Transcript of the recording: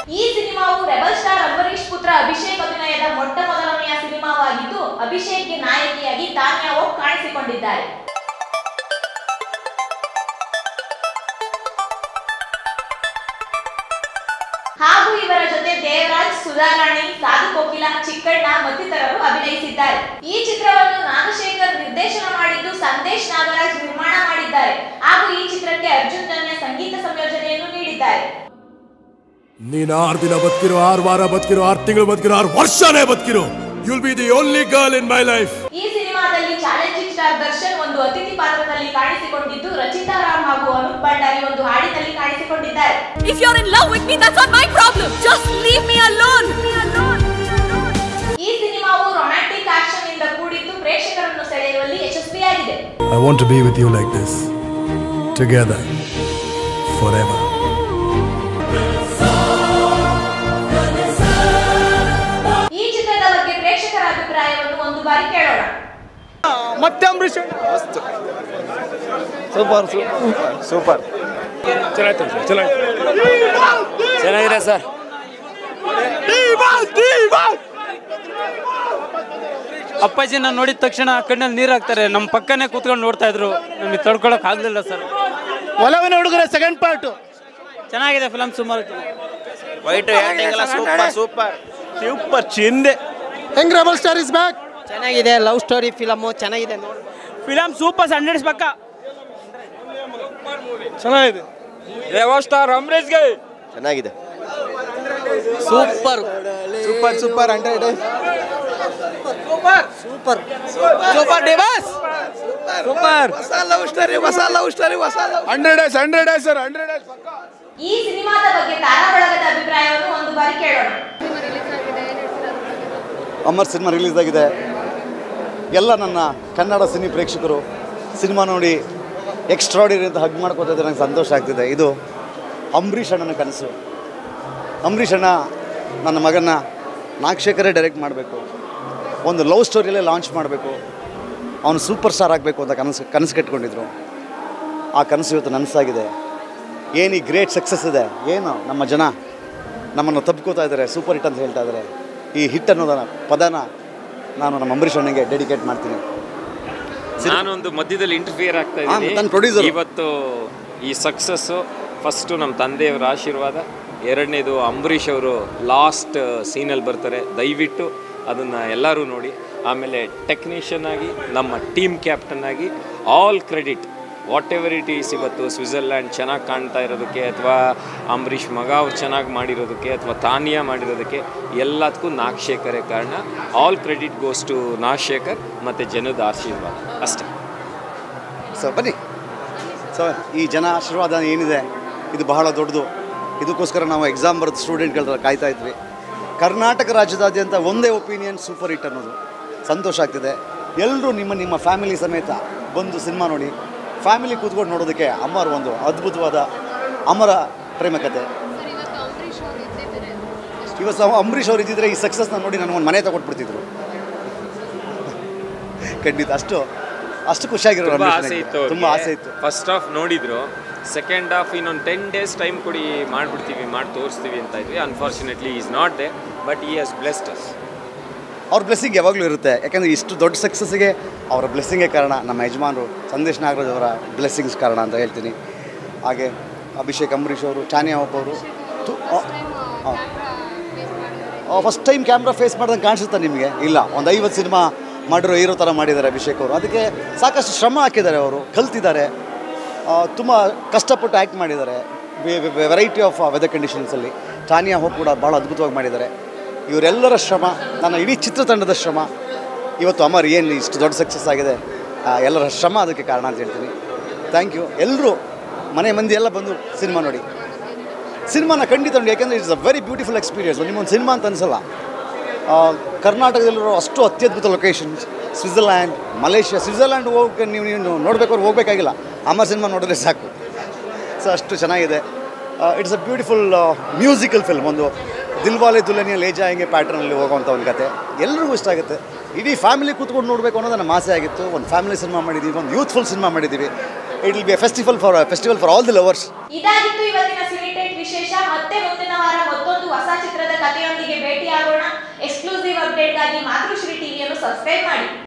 ಈ ಸಿನಿಮಾವು rebel star Ambareesh ಪುತ್ರ ಅಭಿಷೇಕ್ ಅಭಿನಯದ ಮೊಟ್ಟ ಮೊದಲನೆಯ ಸಿನಿಮಾವಾಗಿದ್ದು ಅಭಿಷೇಕ್ಗೆ ನಾಯಕಿಯಾಗಿ ತಾನ್ಯಾ ಓಕ್ ಕಾಣಿಸಿಕೊಂಡಿದ್ದಾರೆ ಹಾಗೂ ಇವರ ಜೊತೆ ದೇವರಾಜ್ ಸುಧಾರಾಣಿ ಸಾಧು ಕೋಕಿಲ ಚಿಕ್ಕಣ್ಣ ಮತ್ತಿತರರು ಅಭಿನಯಿಸಿದ್ದಾರೆ ಈ ಚಿತ್ರವನ್ನು ನಾಗಶೇಖರ್ ನಿರ್ದೇಶನ ಮಾಡಿದ್ದು ಸಂದೇಶ್ ನಾಗರಾಜ್ ನಿರ್ಮಾಣ ಮಾಡಿದ್ದಾರೆ ಹಾಗೂ ಈ ಚಿತ್ರಕ್ಕೆ ಅರ್ಜುನ್ ಜನ್ಯ ಸಂಗೀತ ಸಂಯೋಜನೆಯನ್ನು ನೀಡಿದ್ದಾರೆ ನೀನ್ ಆರು ದಿನ ಬದುಕಿರೋ ಆರು ವಾರ ಬದುಕಿರೋ ಆರು ತಿಂಗಳು ಬದುಕಿರೋ ಆರು ವರ್ಷನೇ ಬದುಕಿರೋ you'll be the only girl in my life ಈ ಸಿನಿಮಾದಲ್ಲಿ ಚಾಲೆಂಜಿಂಗ್ ಸ್ಟಾರ್ ದರ್ಶನ್ ಒಂದು ಅತಿಥಿ ಪಾತ್ರದಲ್ಲಿ ಕಾಣಿಸಿಕೊಂಡಿದ್ದು ರಚಿತಾ ರಾಮ್ ಹಾಗೂ ಅನೂಪ್ ಭಂಡಾರಿ ಒಂದು ಹಾಡಿನಲ್ಲಿ ಕಾಣಿಸಿಕೊಂಡಿದ್ದಾರೆ If you're in love with me, that's not my problem. Just leave me alone. ಈ ಸಿನಿಮಾವು ರೊಮ್ಯಾಂಟಿಕ್ ಆಕ್ಷನ್ ಇಂದ ಕೂಡಿದ್ದು ಪ್ರೇಕ್ಷಕರನ್ನು ಸೆಳೆಯುವಲ್ಲಿ ಯಶಸ್ವಿಯಾಗಿದೆ I want to be with you like this together forever ಈ ಚಿತ್ರದ ಬಗ್ಗೆ ಪ್ರೇಕ್ಷಕರ ಅಭಿಪ್ರಾಯವನ್ನು ಒಂದು ಬಾರಿ ಕೇಳೋಣ ಮತ್ತೆ ಅಂಬರೀಷ್ ಸೂಪರ್ ಸೂಪರ್ ಚೆನ್ನಾಗಿದೆ ಸರ್ ಅಪ್ಪಾಜಿನ ನೋಡಿದ ತಕ್ಷಣ ಕಣ್ಣಲ್ಲಿ ನೀರು ಹಾಕ್ತಾರೆ ನಮ್ಮ ಪಕ್ಕನೇ ಕೂತ್ಕೊಂಡು ನೋಡ್ತಾ ಇದ್ರು ನಮಗೆ ತಡ್ಕೊಳಕ್ ಆಗ್ಲಿಲ್ಲ ಸರ್ ಒಲವಿನ ಹುಡುಗರ ಸೆಕೆಂಡ್ ಪಾರ್ಟ್ ಚೆನ್ನಾಗಿದೆ ಫಿಲಮ್ ಸುಮಾರು ವೈಟ್ ಎಲ್ಲ ಸೂಪರ್ ಸೂಪರ್ ಸೂಪರ್ ಚಿಂದೆ ಹೆಂಗ್ ರೆಬಲ್ ಸ್ಟಾರ್ ಇಸ್ ಬ್ಯಾಕ್ ಚೆನ್ನಾಗಿದೆ ಲವ್ ಸ್ಟೋರಿ ಫಿಲಮು ಚೆನ್ನಾಗಿದೆ ನೋಡಿ ಫಿಲಮ್ ಸೂಪರ್ ಹಂಡ್ರೆಡ್ಸ್ ಪಕ್ಕ ಚೆನ್ನಾಗಿದೆ ಸ್ಟಾರ್ ಅಮ್ರೇಶ್ಗೆ ಚೆನ್ನಾಗಿದೆ super super super hundred super super ಡಿವಾಸ್ ಸೂಪರ್ ಹೊಸ ಲವ್ ಸ್ಟೋರಿ ಹೊಸ ಲವ್ ಸ್ಟೋರಿ ಹೊಸ love hundred days hundred days sir hundred days ಈ ಸಿನಿಮಾದ ಬಗ್ಗೆ ತಾರಾ ಬಳಗದ ಅಭಿಪ್ರಾಯವನ್ನು ಒಂದು ಬಾರಿ ಕೇಳೋಣ ಅಮರ್ ಸಿನಿಮಾ ರಿಲೀಸ್ ಆಗಿದೆ ಎಲ್ಲ ನನ್ನ ಕನ್ನಡ ಸಿನಿ ಪ್ರೇಕ್ಷಕರು ಸಿನಿಮಾ ನೋಡಿ ಎಕ್ಸ್ಟ್ರಾಡಿನರಿ ಅಂತ ಹಗ್ ಮಾಡ್ಕೋತಾ ಇದ್ದಾರೆ ನಂಗೆ ಸಂತೋಷ ಆಗ್ತಿದೆ ಇದು ಅಂಬರೀಷ್ ಅಣ್ಣನ ಕನಸು ಅಂಬರೀಷ್ ಅಣ್ಣ ನನ್ನ ಮಗನ ನಾಗಶೇಖರೇ ಡೈರೆಕ್ಟ್ ಮಾಡಬೇಕು ಒಂದು ಲವ್ ಸ್ಟೋರಿಯಲ್ಲೇ ಲಾಂಚ್ ಮಾಡಬೇಕು ಅವನು ಸೂಪರ್ ಸ್ಟಾರ್ ಆಗಬೇಕು ಅಂತ ಕನಸು ಕನಸು ಕಟ್ಕೊಂಡಿದ್ರು ಆ ಕನಸು ಇವತ್ತು ನನಸಾಗಿದೆ ಏನು ಈ ಗ್ರೇಟ್ ಸಕ್ಸಸ್ ಇದೆ ಏನು ನಮ್ಮ ಜನ ನಮ್ಮನ್ನು ತಬ್ಕೋತಾ ಇದ್ದಾರೆ ಸೂಪರ್ ಹಿಟ್ ಅಂತ ಹೇಳ್ತಾ ಇದ್ದಾರೆ ಈ ಹಿಟ್ ಅನ್ನೋದನ್ನ ಪದನ ನಾನು ನಮ್ಮ ಅಂಬರೀಷ್ ಅಣ್ಣಗೆ ಡೆಡಿಕೇಟ್ ಮಾಡ್ತೀನಿ ನಾನೊಂದು ಮಧ್ಯದಲ್ಲಿ ಇಂಟರ್ಫಿಯರ್ ಆಗ್ತಾ ಹಾ, ಇದ್ದೀನಿ ತನ್ನ producer. ಇವತ್ತು ಈ ಸಕ್ಸಸ್ಸು ಫಸ್ಟು ನಮ್ಮ ತಂದೆಯವರ ಆಶೀರ್ವಾದ ಎರಡನೇದು ಅಂಬರೀಷ್ ಅವರು ಲಾಸ್ಟ್ ಸೀನಲ್ಲಿ ಬರ್ತಾರೆ ದಯವಿಟ್ಟು ಅದನ್ನು ಎಲ್ಲರೂ ನೋಡಿ ಆಮೇಲೆ ಟೆಕ್ನಿಷಿಯನ್ ಆಗಿ ನಮ್ಮ ಟೀಮ್ ಕ್ಯಾಪ್ಟನ್ ಆಗಿ all credit whatever it is ಇವತ್ತು ಸ್ವಿಟ್ಜರ್ಲ್ಯಾಂಡ್ ಚೆನ್ನಾಗಿ ಕಾಣ್ತಾ ಇರೋದಕ್ಕೆ ಅಥವಾ ಅಂಬರೀಷ್ ಮಗ ಅವ್ರು ಚೆನ್ನಾಗಿ ಮಾಡಿರೋದಕ್ಕೆ ಅಥವಾ ತಾನಿಯಾ ಮಾಡಿರೋದಕ್ಕೆ ಎಲ್ಲದಕ್ಕೂ ನಾಗಶೇಖರೇ ಕಾರಣ all credit goes to Nagashekar ಮತ್ತು ಜನದ ಆಶೀರ್ವಾದ ಅಷ್ಟೇ ಸೊ ಬನ್ನಿ ಸೊ ಈ ಜನ ಆಶೀರ್ವಾದ ಏನಿದೆ ಇದು ಬಹಳ ದೊಡ್ಡದು ಇದಕ್ಕೋಸ್ಕರ ನಾವು ಎಕ್ಸಾಮ್ ಬರೆದು ಸ್ಟೂಡೆಂಟ್ಗಳ ಕಾಯ್ತಾ ಇದ್ವಿ ಕರ್ನಾಟಕ ರಾಜ್ಯದಾದ್ಯಂತ ಒಂದೇ ಒಪಿನಿಯನ್ ಸೂಪರ್ ಹಿಟ್ ಅನ್ನೋದು ಸಂತೋಷ ಆಗ್ತಿದೆ ಎಲ್ಲರೂ ನಿಮ್ಮ ನಿಮ್ಮ ಫ್ಯಾಮಿಲಿ ಸಮೇತ ಬಂದು ಸಿನಿಮಾ ನೋಡಿ ಫ್ಯಾಮಿಲಿ ಕೂತ್ಕೊಂಡು ನೋಡೋದಕ್ಕೆ ಅಮರ್ ಒಂದು ಅದ್ಭುತವಾದ ಅಮರ ಪ್ರೇಮ ಕಥೆ ಇವತ್ತು ನಾವು ಅಂಬರೀಷ್ ಅವ್ರು ಇದ್ದಿದ್ರೆ ಈ ಸಕ್ಸಸ್ನ ನೋಡಿ ನನಗೆ ಒಂದು ಮನೆ ತಗೊಟ್ಬಿಡ್ತಿದ್ರು ಖಂಡಿತ ಅಷ್ಟು ಅಷ್ಟು ಖುಷಿಯಾಗಿರೋ ತುಂಬ ಆಸೆ ಇತ್ತು ತುಂಬ ಆಸೆ ಇತ್ತು ಫಸ್ಟ್ ಹಾಫ್ ನೋಡಿದ್ರು ಸೆಕೆಂಡ್ ಹಾಫ್ ಇನ್ನೊಂದು ಟೆನ್ ಡೇಸ್ ಟೈಮ್ ಕೊಡಿ ಮಾಡಿಬಿಡ್ತೀವಿ ಮಾಡಿ ತೋರಿಸ್ತೀವಿ ಅಂತ ಇದ್ವಿ unfortunately is not they but he has blessed us ಅವ್ರ ಬ್ಲೆಸ್ಸಿಂಗ್ ಯಾವಾಗಲೂ ಇರುತ್ತೆ ಯಾಕಂದರೆ ಇಷ್ಟು ದೊಡ್ಡ ಸಕ್ಸಸ್ಸಿಗೆ ಅವರ ಬ್ಲೆಸ್ಸಿಂಗೇ ಕಾರಣ ನಮ್ಮ ಯಜಮಾನರು ಸಂದೇಶ್ ನಾಗರಾಜ್ ಅವರ ಬ್ಲೆಸ್ಸಿಂಗ್ಸ್ ಕಾರಣ ಅಂತ ಹೇಳ್ತೀನಿ ಹಾಗೆ ಅಭಿಷೇಕ್ ಅಂಬರೀಷ್ ಅವರು ಚಾನಿಯಾ ಅವರು ಫಸ್ಟ್ ಟೈಮ್ ಕ್ಯಾಮ್ರಾ ಫೇಸ್ ಮಾಡ್ದಂಗೆ ಕಾಣಿಸುತ್ತಾ ನಿಮಗೆ ಇಲ್ಲ ಒಂದು ಐವತ್ತು ಸಿನಿಮಾ ಮಾಡಿರೋ ಹೀರೋ ಥರ ಮಾಡಿದ್ದಾರೆ ಅಭಿಷೇಕ್ ಅವರು ಅದಕ್ಕೆ ಸಾಕಷ್ಟು ಶ್ರಮ ಹಾಕಿದ್ದಾರೆ ಅವರು ಕಲ್ತಿದ್ದಾರೆ ತುಂಬ ಕಷ್ಟಪಟ್ಟು ಆ್ಯಕ್ಟ್ ಮಾಡಿದ್ದಾರೆ ವೆರೈಟಿ ಆಫ್ ವೆದರ್ ಕಂಡೀಷನ್ಸಲ್ಲಿ ಟಾನಿಯಾ ಹೋಗಿ ಕೂಡ ಭಾಳ ಅದ್ಭುತವಾಗಿ ಮಾಡಿದ್ದಾರೆ ಇವರೆಲ್ಲರ ಶ್ರಮ ನನ್ನ ಇಡೀ ಚಿತ್ರತಂಡದ ಶ್ರಮ ಇವತ್ತು ಅಮರ್ ಏನು ಇಷ್ಟು ದೊಡ್ಡ ಸಕ್ಸಸ್ ಆಗಿದೆ ಆ, ಎಲ್ಲರ ಶ್ರಮ ಅದಕ್ಕೆ ಕಾರಣ ಅಂತ ಹೇಳ್ತೀನಿ ಥ್ಯಾಂಕ್ ಯು ಎಲ್ಲರೂ ಮನೆ ಮಂದಿ ಎಲ್ಲ ಬಂದು ಸಿನಿಮಾ ನೋಡಿ ಸಿನಿಮಾನ ಖಂಡಿತ ನೋಡಿ ಯಾಕೆಂದರೆ it's a very beautiful experience ನಿಮ್ಮೊಂದು ಸಿನಿಮಾ ಅಂತ ಅನಿಸಲ್ಲ ಆ, ಕರ್ನಾಟಕದಲ್ಲಿರೋ ಅಷ್ಟು ಅತ್ಯದ್ಭುತ ಲೊಕೇಶನ್ಸ್ ಸ್ವಿಟ್ಜರ್ಲ್ಯಾಂಡ್ ಮಲೇಷ್ಯಾ ಸ್ವಿಟ್ಜರ್ಲ್ಯಾಂಡ್ ಹೋಗಕ್ಕೆ ನೀವು ನೀವು ನೋಡಬೇಕಾದ್ರೆ ಹೋಗಬೇಕಾಗಿಲ್ಲ ಅಮರ್ ಸಿನಿಮಾ ನೋಡಿದ್ರೆ ಸಾಕು ಸೊ ಅಷ್ಟು ಚೆನ್ನಾಗಿದೆ it's a beautiful musical film ಒಂದು ದಿಲ್ವಾಲೆ ದುಲ್ಹನಿಯ ಲೇಜಾ ಹಿಂಗೆ ಪ್ಯಾಟ್ರನಲ್ಲಿ ಹೋಗುವಂಥ ಒಂದು ಕತೆ ಎಲ್ರಿಗೂ ಇಷ್ಟ ಆಗುತ್ತೆ ಇಡೀ ಫ್ಯಾಮಿಲಿ ಕೂತ್ಕೊಂಡು ನೋಡಬೇಕು ಅನ್ನೋದು ನಮ್ಮ ಆಸೆ ಆಗಿತ್ತು ಒಂದು ಫ್ಯಾಮಿಲಿ ಸಿನಿಮಾ ಮಾಡಿದ್ದೀವಿ ಒಂದು ಯೂತ್ಫುಲ್ ಸಿನಿಮಾ ಮಾಡಿದ್ದೀವಿ it will be a festival for festival for all the lovers ಇದಾಗಿತ್ತು ಇವತ್ತಿನ ಸಿನಿಟೇಟ್ ವಿಶೇಷ ಮತ್ತೆ ಮುಂದಿನ ವಾರ ಮತ್ತೊಂದು ಹೊಸ ಚಿತ್ರದ ಕಥೆಯೊಂದಿಗೆ ಭೇಟಿಯಾಗೋಣ ಎಕ್ಸ್ಕ್ಲೂಸಿವ್ ಅಪ್ಡೇಟ್ಗಾಗಿ ಮಾತೃಶ್ರೀ ಟಿವಿಯನ್ನು ಸಬ್ಸ್ಕ್ರೈಬ್ ಮಾಡಿ